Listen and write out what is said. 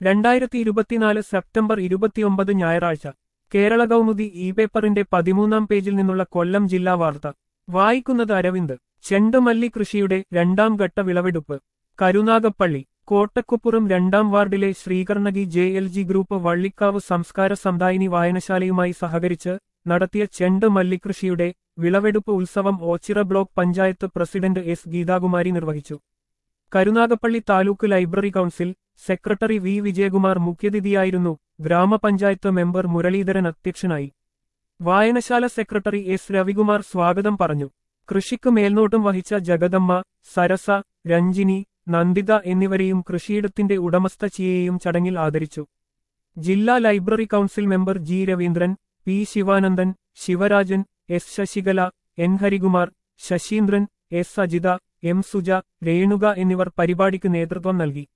രണ്ടായിരത്തി ഇരുപത്തിനാല് സെപ്റ്റംബർ ഇരുപത്തിയൊമ്പത് ഞായറാഴ്ച കേരള കൗമുദി ഇ പേപ്പറിന്റെ പതിമൂന്നാം പേജിൽ നിന്നുള്ള കൊല്ലം ജില്ലാ വാർത്ത വായിക്കുന്നത് അരവിന്ദ് ചെണ്ടുമല്ലി കൃഷിയുടെ രണ്ടാം ഘട്ട വിളവെടുപ്പ് കരുനാഗപ്പള്ളി കോട്ടക്കുപ്പുറം രണ്ടാം വാർഡിലെ Sreekarnaki J L G group Vallikkavu സംസ്കാര സമുദായിനി വായനശാലയുമായി സഹകരിച്ച് നടത്തിയ ചെണ്ട് മല്ലികൃഷിയുടെ വിളവെടുപ്പ് ഉത്സവം Oachira block panchayat president S Geethakumari നിർവഹിച്ചു Karunagappally taluk library council secretary V Vijayakumar മുഖ്യതിഥിയായിരുന്നു ഗ്രാമപഞ്ചായത്ത് മെമ്പർ മുരളീധരൻ അധ്യക്ഷനായി വായനശാല സെക്രട്ടറി എസ് രവികുമാർ സ്വാഗതം പറഞ്ഞു കൃഷിക്ക് മേൽനോട്ടം വഹിച്ച ജഗദമ്മ സരസ രഞ്ജിനി നന്ദിത എന്നിവരെയും കൃഷിയിടത്തിന്റെ ഉടമസ്ഥച്ചിയെയും ചടങ്ങിൽ ആദരിച്ചു ജില്ലാ library council member G Raveendran P Sivanandan Sivarajan S Sasikala N Harikumar Saseendran S Ajitha M Suja Renuka എന്നിവർ പരിപാടിക്ക് നേതൃത്വം നൽകി